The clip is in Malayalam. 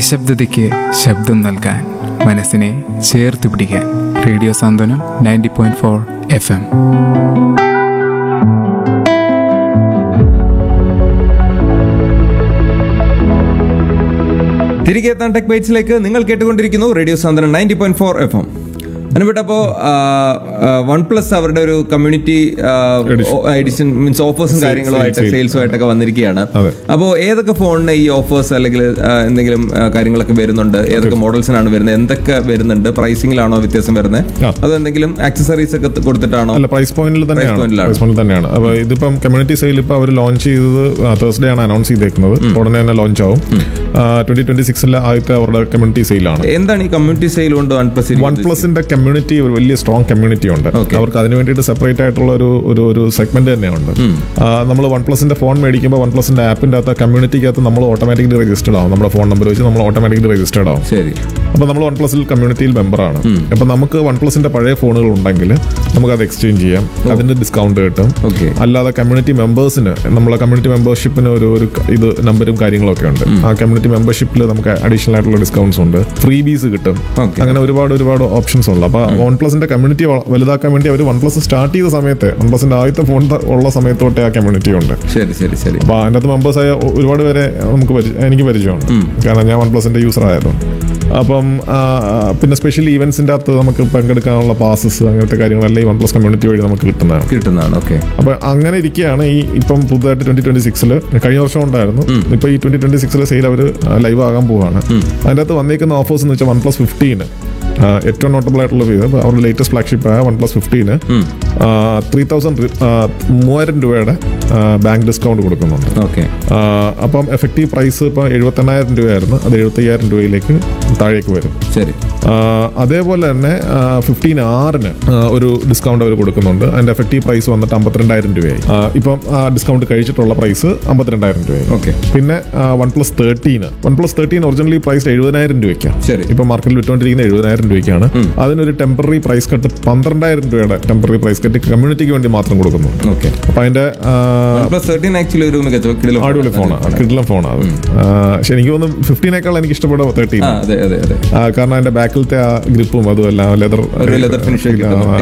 നിശബ്ദതയ്ക്ക് ശബ്ദം നൽകാൻ മനസ്സിനെ ചേർത്ത് പിടിക്കാൻ radio Santhwanam ninety point four F M തിരികെ എത്താൻ ടെക് ബൈറ്റ്സിലേക്ക് നിങ്ങൾ കേട്ടുകൊണ്ടിരിക്കുന്നു radio Santhwanam ninety point four F M അനുപെട്ടപ്പോ വൺ പ്ലസ് അവരുടെ ഒരു കമ്മ്യൂണിറ്റി എഡിഷൻ മീൻസ് ഓഫേഴ്സും കാര്യങ്ങളും ആയിട്ട് sale. സെയിൽസും ആയിട്ടൊക്കെ വന്നിരിക്കുകയാണ് അതെ. അപ്പോൾ ഏതൊക്കെ ഫോണിന് ഈ ഓഫേഴ്സ് അല്ലെങ്കിൽ ആ, എന്തെങ്കിലും ആ, കാര്യങ്ങളൊക്കെ വരുന്നുണ്ട് ഏതൊക്കെ മോഡൽസിനാണ് വരുന്നത് എന്തൊക്കെ വരുന്നുണ്ട് പ്രൈസിംഗിലാണോ വ്യത്യാസം വരുന്നത് ആ. അതോ എന്തെങ്കിലും ആക്സസറീസ് ഒക്കെ കൊടുത്തിട്ടാണോ അല്ല പ്രൈസ് പോയിന്റിൽ തന്നെയാണ് പോയിന്റിലാണ്. പ്രൈസ് പോയിന്റിൽ തന്നെയാണ് അപ്പൊ ഇതിപ്പം കമ്മ്യൂണിറ്റി സെയിൽ ഇപ്പൊ അവർ ലോഞ്ച് ചെയ്തത് തേഴ്സ്ഡേ ആണ് അനൗൺസ് ചെയ്തേക്കുന്നത് ഉടനെ തന്നെ ലോഞ്ച് ആവും ട്വന്റി ട്വന്റി സിക്സിലെ ആദ്യത്തെ അവരുടെ കമ്മ്യൂണിറ്റി സെയിലാണ് എന്താണ് ഈ കമ്മ്യൂണിറ്റി സെയിൽ കൊണ്ട് വൺ പ്ലസ് വൺ പ്ലസിന്റെ കമ്മ്യൂണിറ്റി ഒരു വലിയ സ്ട്രോങ് കമ്മ്യൂണിറ്റി ഉണ്ട് Okay. അവർക്ക് അതിന് വേണ്ടിയിട്ട് സെപ്പറേറ്റ് ആയിട്ടുള്ള ഒരു ഒരു ഒരു സെഗ്മെന്റ് തന്നെയുണ്ട് നമ്മൾ വൺ പ്ലസിന്റെ ഫോൺ മേടിക്കുമ്പോൾ വൺ പ്ലസിന്റെ ആപ്പിന്റെ അകത്ത് കമ്മ്യൂണിറ്റിക്കകത്ത് നമ്മൾ ഓട്ടോമാറ്റിക്കലി രജിസ്റ്റർഡ് ആവും നമ്മുടെ ഫോൺ നമ്പർ വെച്ച് നമ്മൾ ഓട്ടോമാറ്റിക്കലി രജിസ്റ്റർഡ് ആവും ശരി അപ്പൊ നമ്മൾ വൺ പ്ലസിൽ കമ്മ്യൂണിറ്റിയിൽ മെമ്പറാണ് അപ്പൊ നമുക്ക് വൺ പ്ലസിന്റെ പഴയ ഫോണുകൾ ഉണ്ടെങ്കിൽ നമുക്ക് അത് എക്സ്ചേഞ്ച് ചെയ്യാം അതിന്റെ ഡിസ്കൗണ്ട് കിട്ടും ഓക്കെ അല്ലാതെ കമ്മ്യൂണിറ്റി മെമ്പേഴ്സിന് നമ്മളെ കമ്മ്യൂണിറ്റി മെമ്പർഷിപ്പിന് ഒരു ഒരു ക- ഇത് നമ്പരും കാര്യങ്ങളൊക്കെ ഉണ്ട് ആ കമ്മ്യൂണിറ്റി മെമ്പർഷിപ്പിൽ നമുക്ക് അഡീഷണൽ ആയിട്ടുള്ള ഡിസ്കൗണ്ട്സ് ഉണ്ട് ഫ്രീ ബീസ് കിട്ടും Okay. അങ്ങനെ ഒരുപാട് ഒരുപാട് ഓപ്ഷൻസ് ഉണ്ട് അപ്പൊ വൺ പ്ലസിന്റെ കമ്മ്യൂണിറ്റി വലുതാക്കാൻ വേണ്ടി അവർ വൺ പ്ലസ് സ്റ്റാർട്ട് ചെയ്ത സമയത്ത് വൺ പ്ലസിന്റെ ആദ്യത്തെ ഫോൺ ഉള്ള സമയത്ത് തൊട്ടേ ആ കമ്മ്യൂണിറ്റി ഉണ്ട് ശരി ശരി ശരി അപ്പൊ അതിൻ്റെ അകത്ത് മെമ്പേഴ്സായ ഒരുപാട് പേരെ നമുക്ക് പരിച- എനിക്ക് പരിചയമുണ്ട് കാരണം ഞാൻ വൺ പ്ലസിന്റെ യൂസർ ആയതുകൊണ്ട് അപ്പം ആ, പിന്നെ സ്പെഷ്യൽ ഈവൻസിന്റെ അകത്ത് നമുക്ക് പങ്കെടുക്കാനുള്ള പാസസ് അങ്ങനത്തെ കാര്യങ്ങളെല്ലാം ഈ വൺ പ്ലസ് കമ്മ്യൂണിറ്റി വഴി നമുക്ക് കിട്ടുന്നതാണ് കിട്ടുന്നതാണ് ഓക്കെ അപ്പൊ അങ്ങനെ ഇരിക്കുകയാണ് ഈ ഇപ്പം പുതുതായിട്ട് ട്വന്റി ട്വന്റി സിക്സിൽ കഴിഞ്ഞ വർഷം ഉണ്ടായിരുന്നു ഇപ്പൊ ഈ ട്വന്റി ട്വന്റി സിക്സിലെ സെയിൽ അവർ ലൈവ് ആകാൻ പോവാണ് അതിൻ്റെ അകത്ത് വന്നേക്കുന്ന ഓഫേഴ്സ് എന്ന് വെച്ചാൽ വൺ പ്ലസ് ഫിഫ്റ്റീന് ഏറ്റവും നോട്ടബിൾ ആയിട്ടുള്ള ഇത് അവരുടെ ലേറ്റസ്റ്റ് ഫ്ലാഗ്ഷിപ്പ് ആയ OnePlus fifteen three thousand മൂവായിരം രൂപയുടെ ബാങ്ക് ഡിസ്കൗണ്ട് കൊടുക്കുന്നുണ്ട് ഓക്കെ ആ, അപ്പം എഫക്റ്റീവ് പ്രൈസ് ഇപ്പം എഴുപത്തെണ്ണായിരം രൂപയായിരുന്നു അത് എഴുപത്തയ്യായിരം രൂപയിലേക്ക് താഴേക്ക് വരും ശരി ആ, അതേപോലെ തന്നെ ഫിഫ്റ്റീൻ ആറിന് ഒരു ഡിസ്കൗണ്ട് അവർ കൊടുക്കുന്നുണ്ട് അതിന്റെ എഫക്റ്റീവ് പ്രൈസ് വന്നിട്ട് അമ്പത്തിരണ്ടായിരം രൂപയായി ആ, ഇപ്പം ആ ഡിസ്കൗണ്ട് കഴിച്ചിട്ടുള്ള പ്രൈസ് അമ്പത്തിരണ്ടായിരം രൂപയായി ഓക്കെ പിന്നെ OnePlus thirteen OnePlus thirteen originally price എഴുപതിനായിരം രൂപയ്ക്കാണ് ശരി. ഇപ്പൊ മാർക്കറ്റിൽ വിറ്റുകൊണ്ടിരിക്കുന്ന എഴുപതിനായിരം രൂപയ്ക്കാണ് അതിനൊരു ടെമ്പററി പ്രൈസ് കട്ട് പന്ത്രണ്ടായിരം രൂപയുടെ ടെമ്പററി പ്രൈസ് കട്ട് കമ്മ്യൂണിറ്റിക്ക് വേണ്ടി മാത്രം കൊടുക്കുന്നുണ്ട് ഓക്കെ അപ്പൊ അതിന്റെ ആ, പ്ലസ് തേർട്ടീൻ ആക്ച്വലി ഒരു മികച്ച കിടിലം അടിപൊളി ഫോണാണ് കിഡിലം ഫോണാണ് പക്ഷെ എനിക്ക് തോന്നുന്നു ഫിഫ്റ്റീനേക്കാൾ എനിക്ക് ഇഷ്ടപ്പെടുക തേർട്ടീൻ ആ അതെ അതെ അതെ കാരണം അതിന്റെ ബാക്കിലത്തെ ആ ഗ്രിപ്പും അതും എല്ലാം ലെതർ ഒരു leather finish ഒക്കെ കിട്ടുന്നു.